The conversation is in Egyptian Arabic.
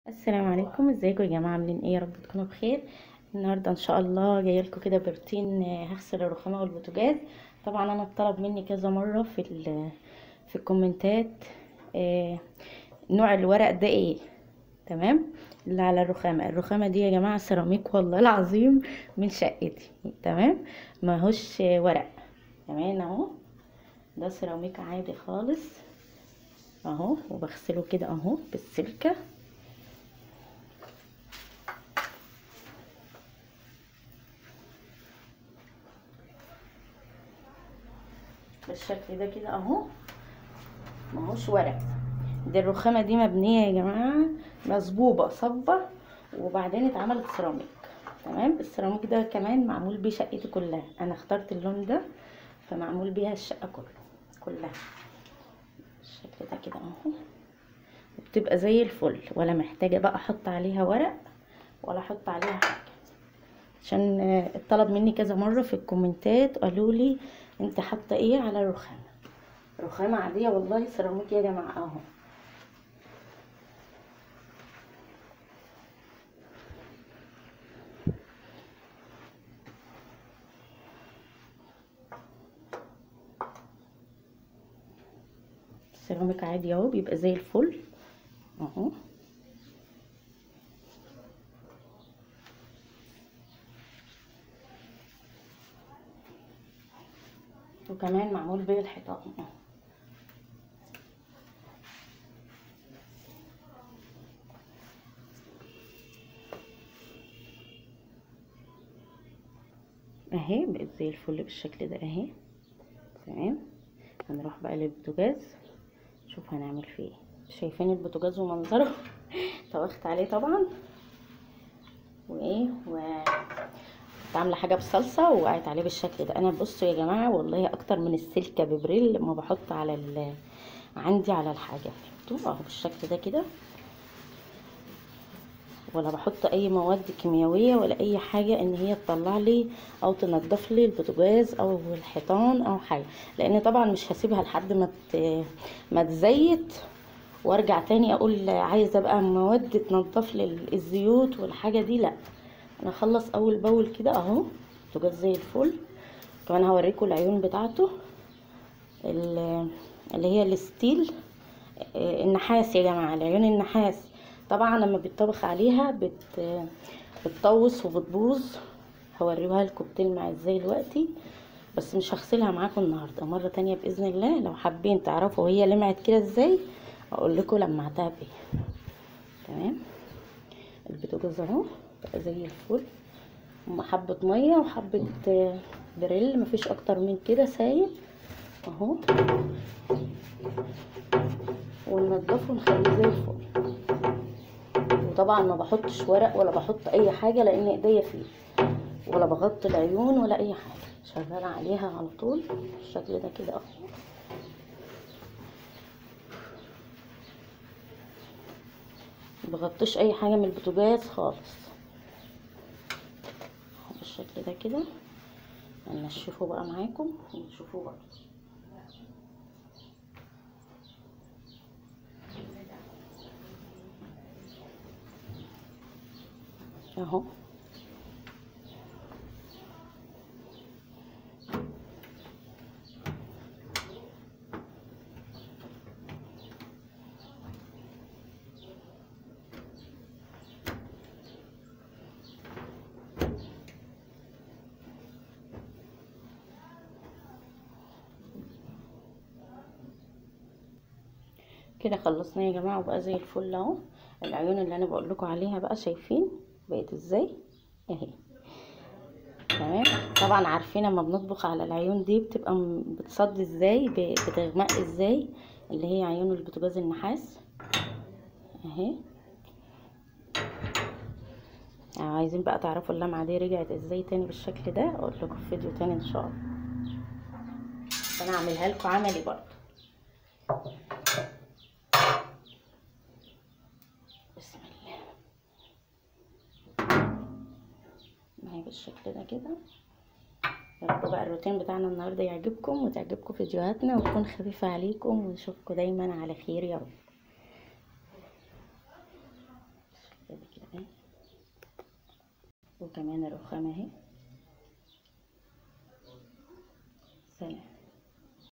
السلام عليكم ازيكم يا جماعه عاملين ايه يا رب تكونوا بخير النهارده ان شاء الله جايه لكم كده بروتين آه، هغسل الرخامه والبوتاجاز طبعا انا اتطلب مني كذا مره في ال- في الكومنتات آه، نوع الورق ده ايه تمام اللي على الرخامه الرخامه دي يا جماعه سيراميك والله العظيم من شقتي تمام ماهوش آه، ورق تمام اهو ده سيراميك عادي خالص اهو وبغسله كده اهو بالسلكه بالشكل ده كده اهو ماهوش ورق دي الرخامه دي مبنيه يا جماعه مصبوبه صبه وبعدين اتعملت سيراميك تمام السيراميك ده كمان معمول بيه شقتي كلها انا اخترت اللون ده فمعمول بيها الشقه كله كلها بالشكل ده كده اهو بتبقى زي الفل ولا محتاجه بقى احط عليها ورق ولا احط عليها حاجه عشان آه، اتطلب مني كذا مره في الكومنتات قالوا لي انت حاطه ايه على الرخامه رخامه عاديه والله سيراميك يا جماعه اهو سيراميك عادي اهو بيبقى زي الفل اهو وكمان معمول بيه الحيطان اهو اهي بقت زي الفل بالشكل ده اهي تمام هنروح بقى للبوتاجاز نشوف هنعمل فيه ايه شايفين البوتاجاز ومنظره طبخت عليه طبعا وايه و كنت عامله حاجه بصلصه وقعت عليه بالشكل ده انا بصوا يا جماعه والله اكتر من السلكه ببريل ما بحط على ال... عندي على الحاجه شفتوا اهو بالشكل ده كده ولا بحط اي مواد كيميائيه ولا اي حاجه ان هي تطلع لي او تنضف لي البوتاجاز او الحيطان او حاجه لان طبعا مش هسيبها لحد ما ت... ما تزيت وارجع تاني اقول عايزه بقى مواد تنضف لي الزيوت والحاجه دي لا انا اخلص اول باول كده اهو البوتاجاز زي الفل كمان هوريكم العيون بتاعته ال- اللي هي الستيل آه، النحاس يا جماعه العيون النحاس طبعا لما بيتطبخ عليها بت بتطوس وبتبوظ هوريها لكم بتلمع ازاي دلوقتي بس مش هغسلها معاكم النهارده مره تانية باذن الله لو حابين تعرفوا هي لمعت كده ازاي اقول لكم لمعتها بايه تمام البوتاجاز اهو بقى زي الفل هما حبة مية وحبة آه، بريل مفيش اكتر من كده سايل اهو وننضفه ونخليه زي الفل وطبعا ما بحطش ورق ولا بحط اي حاجة لان ايديا فيه ولا بغطي العيون ولا اي حاجة شغالة عليها على طول بالشكل ده كده اهو بغطيش اي حاجة من البوتاجاز خالص أهو بالشكل ده كده هنشفه بقى معاكم ونشوفوه بقى اهو كده خلصنا يا جماعه وبقى زي الفل اهو العيون اللي انا بقول لكم عليها بقى شايفين بقت ازاي اهي تمام طبعا عارفين لما بنطبخ على العيون دي بتبقى م- بتصد ازاي ب- بتغمق ازاي اللي هي عيون البوتاجاز النحاس اهي لو عايزين بقى تعرفوا اللمعه دي رجعت ازاي تاني بالشكل ده اقول لكم في فيديو تاني ان شاء الله انا اعملها لكم عملي برضه بسم الله ما هي بالشكل ده كده يا رب بقى الروتين بتاعنا النهارده يعجبكم وتعجبكم فيديوهاتنا وتكون خفيفة عليكم ونشوفكم دايما على خير يا رب كمان الرخامة اهي